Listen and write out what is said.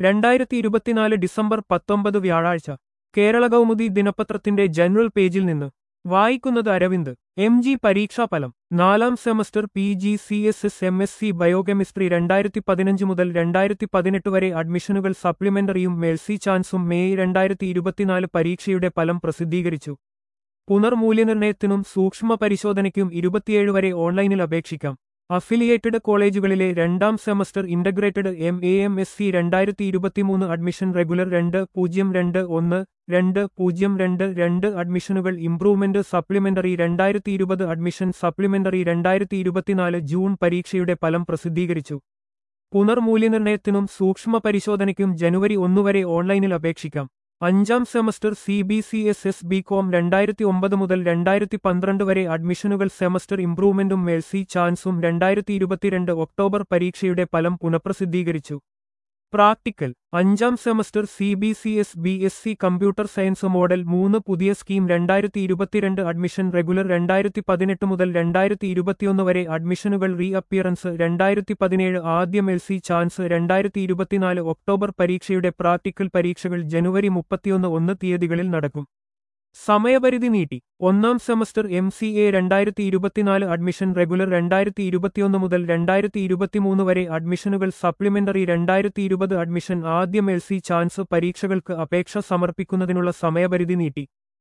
രണ്ടായിരത്തി ഇരുപത്തിനാല് ഡിസംബർ പത്തൊമ്പത് വ്യാഴാഴ്ച കേരള കൗമുദി ദിനപത്രത്തിന്റെ ജനറൽ പേജിൽ നിന്ന് വായിക്കുന്നത് അരവിന്ദ് എം ജി പരീക്ഷാഫലം നാലാം semester P G C S S M S C biochemistry രണ്ടായിരത്തി പതിനഞ്ച് മുതൽ രണ്ടായിരത്തി പതിനെട്ട് വരെ അഡ്മിഷനുകൾ സപ്ലിമെന്ററിയും മേഴ്സി ചാൻസും മെയ് രണ്ടായിരത്തി ഇരുപത്തിനാല് പരീക്ഷയുടെ ഫലം പ്രസിദ്ധീകരിച്ചു പുനർമൂല്യനിർണ്ണയത്തിനും സൂക്ഷ്മ പരിശോധനയ്ക്കും ഇരുപത്തിയേഴ് വരെ ഓൺലൈനിൽ അപേക്ഷിക്കാം അഫിലിയേറ്റഡ് കോളേജുകളിലെ രണ്ടാം semester integrated M A M S C രണ്ടായിരത്തി ഇരുപത്തിമൂന്ന് അഡ്മിഷൻ റെഗുലർ രണ്ട് പൂജ്യം രണ്ട് ഒന്ന് രണ്ട് പൂജ്യം രണ്ട് രണ്ട് അഡ്മിഷനുകൾ ഇംപ്രൂവ്മെന്റ് സപ്ലിമെന്ററി രണ്ടായിരത്തി ഇരുപത് അഡ്മിഷൻ സപ്ലിമെന്ററി രണ്ടായിരത്തി ഇരുപത്തിനാല് ജൂൺ പരീക്ഷയുടെ ഫലം പ്രസിദ്ധീകരിച്ചു പുനർമൂല്യനിർണ്ണയത്തിനും സൂക്ഷ്മ പരിശോധനയ്ക്കും ജനുവരി ഒന്നുവരെ ഓൺലൈനിൽ അപേക്ഷിക്കാം അഞ്ചാം semester C B C S S B com രണ്ടായിരത്തി ഒമ്പത് മുതൽ രണ്ടായിരത്തി പന്ത്രണ്ട് വരെ അഡ്മിഷനുകൾ സെമസ്റ്റർ ഇംപ്രൂവ്മെന്റും മേഴ്സി ചാൻസും രണ്ടായിരത്തി ഇരുപത്തിരണ്ട് ഒക്ടോബർ പരീക്ഷയുടെ ഫലം പുനഃപ്രസിദ്ധീകരിച്ചു പ്രാക്ടിക്കൽ അഞ്ചാം semester C B C S B S C computer science model മൂന്ന് പുതിയ സ്കീം രണ്ടായിരത്തി ഇരുപത്തിരണ്ട് അഡ്മിഷൻ റെഗുലർ രണ്ടായിരത്തി പതിനെട്ട് മുതൽ രണ്ടായിരത്തി ഇരുപത്തിയൊന്ന് വരെ അഡ്മിഷനുകൾ റീ അപ്പിയറൻസ് രണ്ടായിരത്തി പതിനേഴ് ആദ്യ മെൽസി ചാൻസ് രണ്ടായിരത്തി ഇരുപത്തിനാല് ഒക്ടോബർ പരീക്ഷയുടെ പ്രാക്ടിക്കൽ പരീക്ഷകൾ ജനുവരി മുപ്പത്തിയൊന്ന് ഒന്ന് തീയതികളിൽ നടക്കും സമയപരിധി നീട്ടി ഒന്നാം സെമസ്റ്റർ എം സി എ രണ്ടായിരത്തി ഇരുപത്തിനാല് അഡ്മിഷൻ റെഗുലർ രണ്ടായിരത്തി ഇരുപത്തിയൊന്ന് മുതൽ രണ്ടായിരത്തി ഇരുപത്തിമൂന്ന് വരെ അഡ്മിഷനുകൾ സപ്ലിമെന്ററി രണ്ടായിരത്തി ഇരുപത് അഡ്മിഷൻ ആദ്യ മെൽസി ചാൻസ് പരീക്ഷകൾക്ക് അപേക്ഷ സമർപ്പിക്കുന്നതിനുള്ള സമയപരിധി നീട്ടി